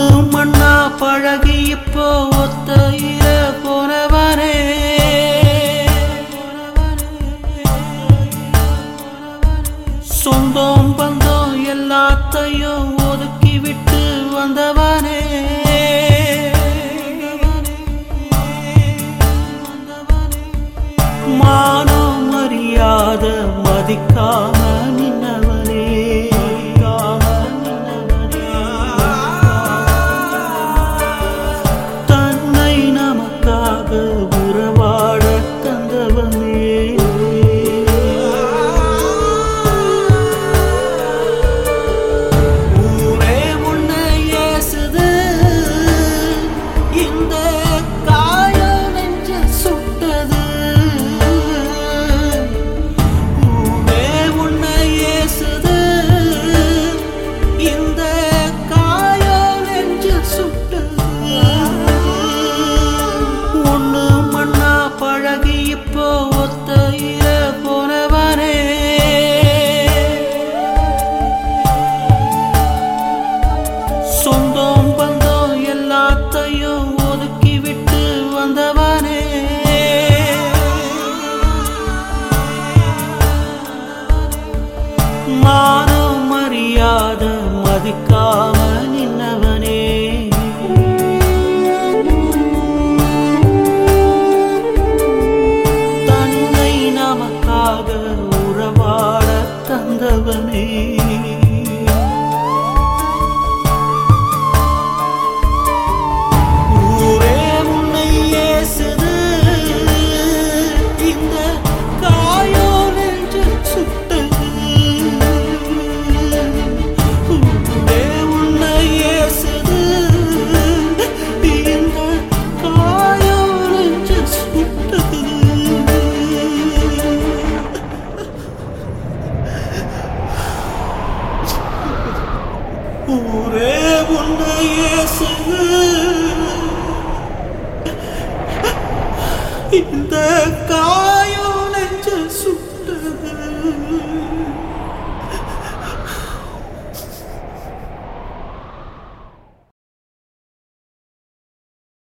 மண்ணா பழகி இப்போ ஒத்தையில போனவரே சொந்தம் பந்தம் எல்லாத்தையும் ஒதுக்கி விட்டு வந்தவனே மானம் மரியாத மதிக்காம நின்னவனே தன்னை நமக்காக உறவாட தந்தவனே ஊரே உன்னை ஏசுது இந்த காயம் நெஞ்ச சுட்டது ஊரே உன்னை ஏசுது இந்த காயம் நெஞ்ச சுட்டது ஒண்ணு மண்ணா பழகி இப்போ ஒத்தையில போனவரே சொந்தம் பந்தம் எல்லாத்தையும் ஒதுக்கி விட்டு வந்தவனே மானம் மரியாத மதிக்காம நின்னவனே தன்னை நமக்காக உறவாட தந்தவனே ஊரே உன்னை ஏசுது இந்த காயம் நெஞ்சு சுட்டது ஊரே உன்னை ஏசுது இந்த காயம் நெஞ்சு சுட்டது ஊரே உன்னை இயேசுது இந்த கா